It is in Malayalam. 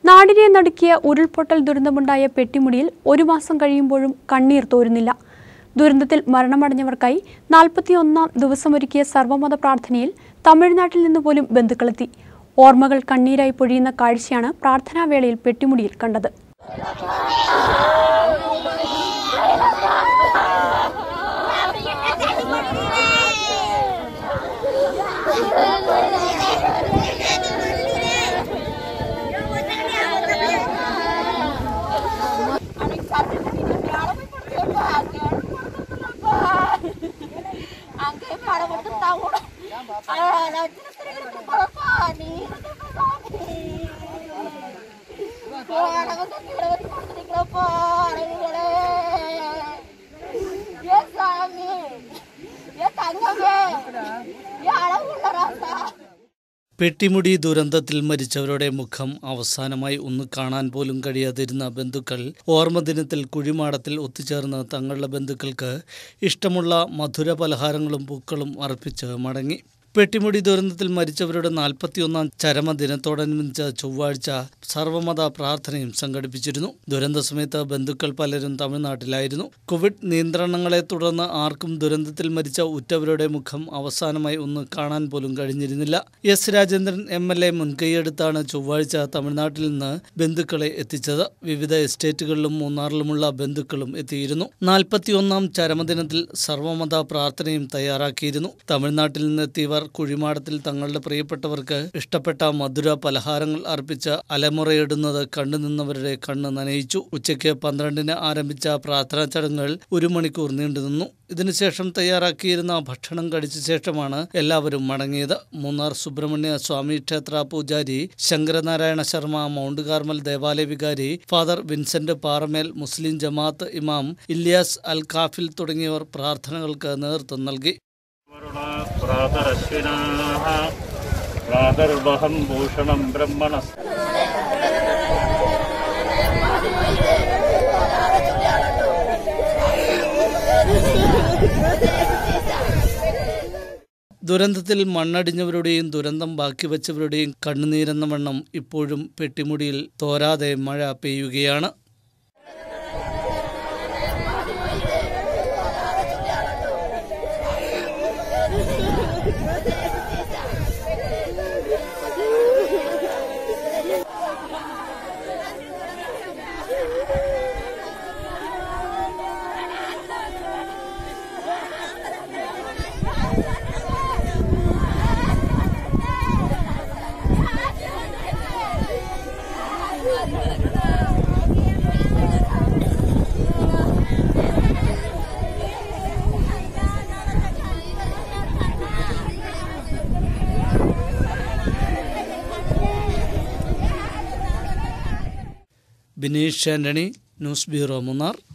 നാടിനെ നടുക്കിയ ഉരുൾപൊട്ടൽ ദുരന്തമുണ്ടായ പെട്ടിമുടിയിൽ ഒരു മാസം കഴിയുമ്പോഴും കണ്ണീർ തോരുന്നില്ല ദുരന്തത്തിൽ മരണമടഞ്ഞവർക്കായി നാൽപ്പത്തിയൊന്നാം ദിവസമൊരുക്കിയ സർവമത പ്രാർത്ഥനയിൽ തമിഴ്നാട്ടിൽ നിന്ന് പോലും ബന്ധുക്കളെത്തി ഓർമ്മകൾ കണ്ണീരായി പൊഴിയുന്ന കാഴ്ചയാണ് പ്രാർത്ഥനാവേളയിൽ പെട്ടിമുടിയിൽ കണ്ടത് அங்கே மழை மட்டும் தாவோட சாமி ஏ தங்கமே ஏ அழகுள்ள ராசா പെട്ടിമുടി ദുരന്തത്തിൽ മരിച്ചവരുടെ മുഖം അവസാനമായി ഒന്ന് കാണാൻ പോലും കഴിയാതിരുന്ന ബന്ധുക്കൾ ഓർമ്മദിനത്തിൽ കുഴിമാടത്തിൽ ഒത്തുചേർന്ന് തങ്ങളുടെ ബന്ധുക്കൾക്ക് ഇഷ്ടമുള്ള മധുര പലഹാരങ്ങളും പൂക്കളും അർപ്പിച്ച് മടങ്ങി പെട്ടിമുടി ദുരന്തത്തിൽ മരിച്ചവരുടെ നാൽപ്പത്തിയൊന്നാം ചരമദിനത്തോടനുബന്ധിച്ച ചൊവ്വാഴ്ച സർവമത പ്രാർത്ഥനയും സംഘടിപ്പിച്ചിരുന്നു ദുരന്ത സമയത്ത് ബന്ധുക്കൾ പലരും തമിഴ്നാട്ടിലായിരുന്നു കോവിഡ് നിയന്ത്രണങ്ങളെ തുടർന്ന് ആർക്കും ദുരന്തത്തിൽ മരിച്ച ഉറ്റവരുടെ മുഖം അവസാനമായി ഒന്ന് കാണാൻ പോലും കഴിഞ്ഞിരുന്നില്ല S Rajendran M L A മുൻകൈയെടുത്താണ് ചൊവ്വാഴ്ച തമിഴ്നാട്ടിൽ നിന്ന് ബന്ധുക്കളെ എത്തിച്ചത് വിവിധ എസ്റ്റേറ്റുകളിലും മൂന്നാറിലുമുള്ള ബന്ധുക്കളും എത്തിയിരുന്നു നാൽപ്പത്തിയൊന്നാം ചരമദിനത്തിൽ സർവമത പ്രാർത്ഥനയും തയ്യാറാക്കിയിരുന്നു തമിഴ്നാട്ടിൽ നിന്നെത്തിയവർ കുഴിമാടത്തിൽ തങ്ങളുടെ പ്രിയപ്പെട്ടവർക്ക് ഇഷ്ടപ്പെട്ട മധുര പലഹാരങ്ങൾ അർപ്പിച്ച് അലമുറയിടുന്നത് കണ്ടുനിന്നവരുടെ കണ്ണ് നനയിച്ചു ഉച്ചയ്ക്ക് പന്ത്രണ്ടിന് ആരംഭിച്ച പ്രാർത്ഥനാ ചടങ്ങുകൾ ഒരു മണിക്കൂർ നീണ്ടുനിന്നു ഇതിനുശേഷം തയ്യാറാക്കിയിരുന്ന ഭക്ഷണം കഴിച്ച ശേഷമാണ് എല്ലാവരും മടങ്ങിയത് മൂന്നാർ സുബ്രഹ്മണ്യ സ്വാമി ക്ഷേത്ര പൂജാരി ശങ്കരനാരായണ ശർമ്മ മൗണ്ട് കാർമൽ ദേവാലയ വികാരി ഫാദർ വിൻസെന്റ് പാറമേൽ മുസ്ലിം ജമാഅത്ത് ഇമാം ഇല്യാസ് അൽ കാഫിൽ തുടങ്ങിയവർ പ്രാർത്ഥനകൾക്ക് നേതൃത്വം നൽകി प्रातरश्विनाः प्रातर्वहं भूषणं ब्रह्मणः ദുരന്തത്തിൽ മണ്ണടിഞ്ഞവരുടെയും ദുരന്തം ബാക്കി വച്ചവരുടെയും കണ്ണുനീരെന്ന വണ്ണം ഇപ്പോഴും പെട്ടിമുടിയിൽ തോരാതെ മഴ പെയ്യുകയാണ് ബിനീഷ് ആന്റണി ന്യൂസ് ബ്യൂറോ മൂന്നാർ